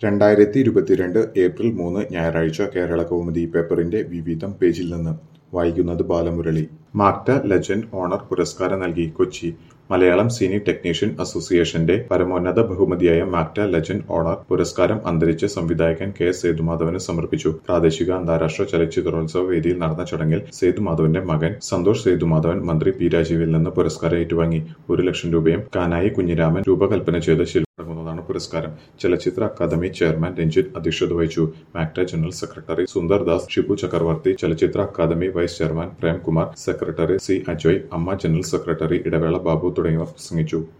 രണ്ടായിരത്തി ഇരുപത്തിരണ്ട് ഏപ്രിൽ മൂന്ന് ഞായറാഴ്ച കേരള കൗമുദി പേപ്പറിന്റെ വിവിധം പേജിൽ നിന്ന് വായിക്കുന്നത് ബാലമുരളി മാക്ട ലെജൻഡ് ഓണർ പുരസ്കാരം നൽകി കൊച്ചി മലയാളം സിനി ടെക്നീഷ്യൻ അസോസിയേഷന്റെ പരമോന്നത ബഹുമതിയായ മാക്ട ലെജൻഡ് ഓണർ പുരസ്കാരം അന്തരിച്ച സംവിധായകൻ കെ എസ് സേതുമാധവന് സമർപ്പിച്ചു പ്രാദേശിക അന്താരാഷ്ട്ര ചലച്ചിത്രോത്സവ വേദിയിൽ നടന്ന ചടങ്ങിൽ സേതുമാധവന്റെ മകൻ സന്തോഷ് സേതുമാധവൻ മന്ത്രി പി രാജീവിൽ നിന്ന് പുരസ്കാരം ഏറ്റുവാങ്ങി ഒരു ലക്ഷം രൂപയും കാനായി കുഞ്ഞിരാമൻ രൂപകൽപ്പന ചെയ്ത ശില്പടങ്ങുന്നതാണ് പുരസ്കാരം ചലച്ചിത്ര അക്കാദമി ചെയർമാൻ രഞ്ജിത്ത് അധ്യക്ഷത വഹിച്ചു മാക്ട ജനറൽ സെക്രട്ടറി സുന്ദർ ദാസ് ഷിബു ചക്രവർത്തി ചലച്ചിത്ര academy vice chairman Premkumar secretary C Ajoy AMMA general secretary ഇടവേള ബാബു തുടങ്ങിയവർ പ്രസംഗിച്ചു